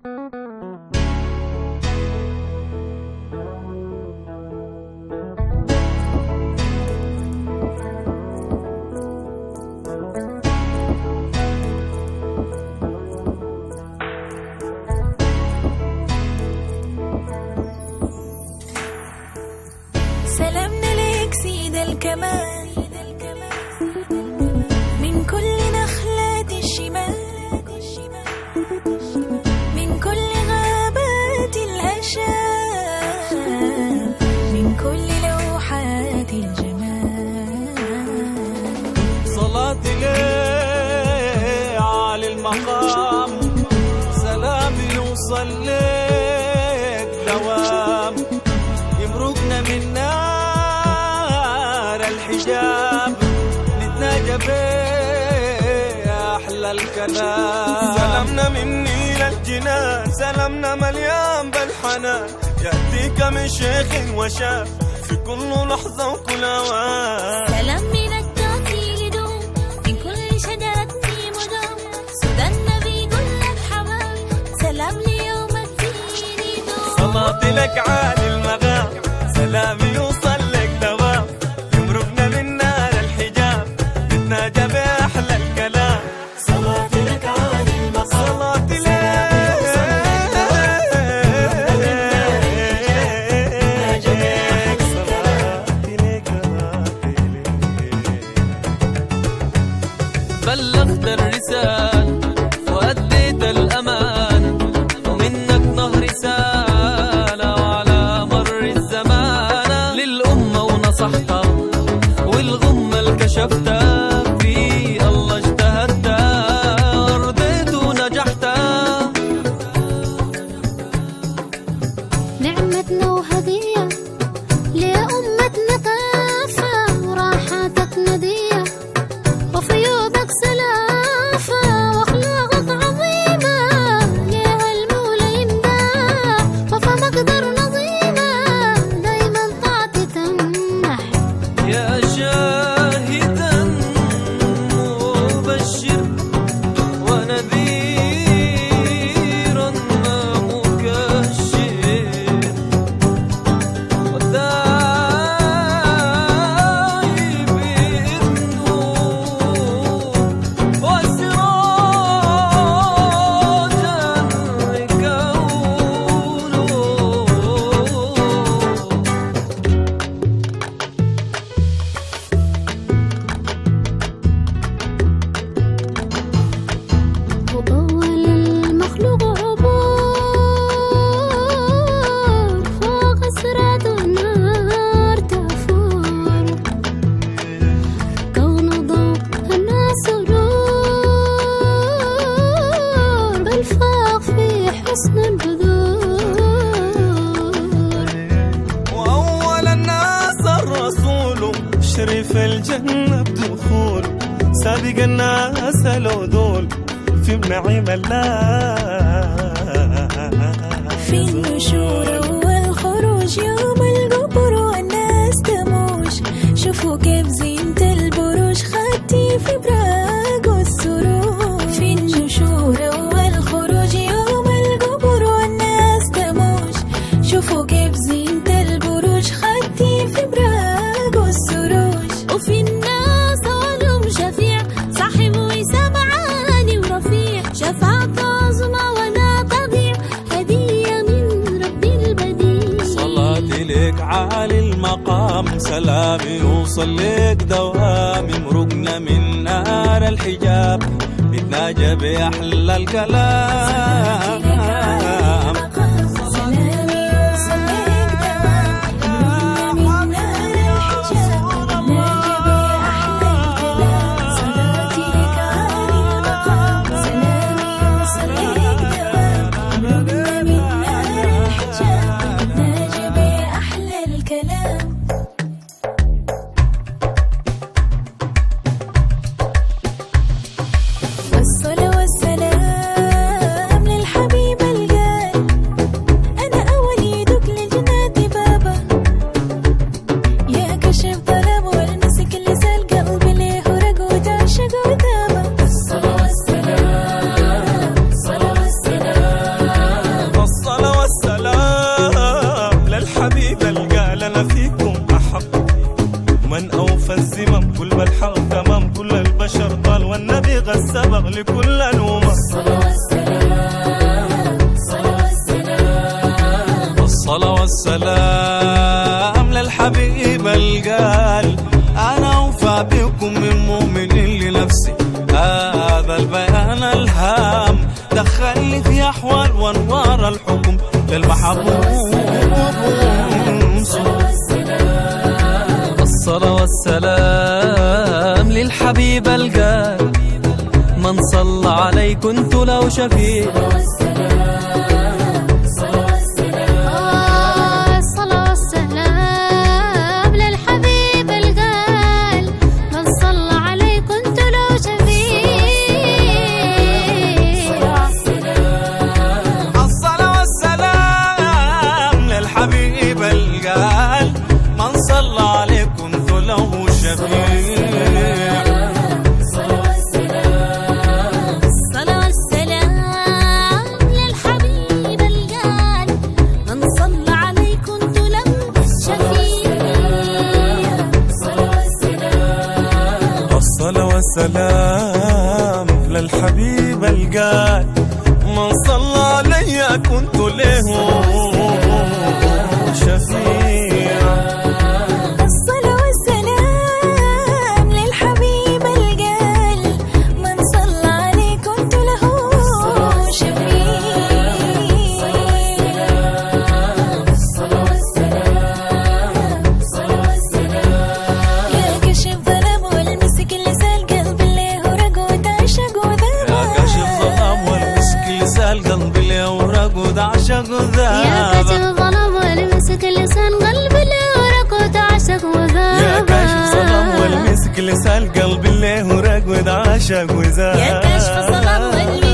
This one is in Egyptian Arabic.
سلامنا لك سيد الكمال من كل نخلات الشمال من كل غابات الهشام من كل لوحات الجمال صلاتي ليه عالي المقام سلامي يوصل لك دوام يمرقنا من نار الحجاب نتناجى بيه أحلى الكلام سلامنا مني للجنان سلامنا مليان بالحنان يأتيك من شيخ وشاب في كل لحظة وكل أوان سلام من التوفيق دوم من كل شجرة في مدام سدى النبي يقول لك حمام سلام ليوم الدين دوم صلاتي لك عالي المقام سلامي يوصل لك دوام يمرقنا من نار الحجاب نتناجى بأحلى الكلام صلاتي لك عالي المقام صلاتي لك صلاتي لك بلغت الرسالة وأديت الأمانة ومنك نهر رسالة وعلى مر الزمان للأمة ونصحتها والغمة اللي كشفتها في الله اجتهدتها ورضيت ونجحتها نعمتنا وهدية لأمتنا كافة وراحتك ندية وفيوبك سلافة وأخلاقك عظيمة ليها المولى يمدح وفمك در نظيمة دايما طاعتي تمنح يا شاهدا مبشر ونذيرا ما مكشر والداعي بإذنه وسراجا لكونه وطول المخلوق عبور فوق سرعة النار تفور كون ضوء الناس نور بل فاق في حسن البذور وأول الناس الرسول شريف الجنة بدخول سابق الناس العدول في نعيم الله في النشور والخروج يوم القبر والناس تموش شوفوا كيف زينة البروج خدتي في براق والسرور في النشور والخروج يوم القبر والناس تموش شوفوا كيف زينة البروج خدتي في براق والسروج وفي الناس علوم شفيع صاحب وسام عالي ورفيع شفاعة عظمى ولا تضيع هدية من رب البديع صلاتي لك عالي المقام سلامي يوصل لك دوام يمرقنا من نار الحجاب نتناجى بأحلى الكلام سلامي يوصل لك دوام يمرقنا من نار الحجاب ناجي بأحلى الكلام صلاتي لك عالي المقام سلامي يوصل لك دوام يمرقنا من نار الحجاب ناجي بأحلى الكلام والصلاة والسلام للحبيب سبق لكل الأمم الصلاة والسلام للحبيب القال أنا أوفى بكم من مؤمن لنفسي هذا البيان الهام دخلني في أحوال وأنوار الحكم للمحبوب الصلاة والسلام للحبيب القال من صلى علي كنت له شفيع آه، الصلاة والسلام للحبيب القال من صلى عليه كنت له شفيع الصلاة والسلام للحبيب القال من صلى عليه كنت له شفيع الصلاة والسلام للحبيب القال من صلى علي كنت له شفيع الصلاة والسلام للحبيب القال من صلى علي كنت له شفيع الصلاة والسلام للحبيب القال من صلى عليه كنت له شفيع يا كشف ظلام والمسك لسان قلب اللي هو رقود عشق يا كاشف ظلام والمسك لسان قلبي الأوراق ودعشق يا كشف ذاب ظلام والمسك لسان قلبي الورق وتعشق وذاب يا كاشف ظلام والمسك لسان قلبي اللي هو رقود عشق وذاب يا كشف ظلام والمسك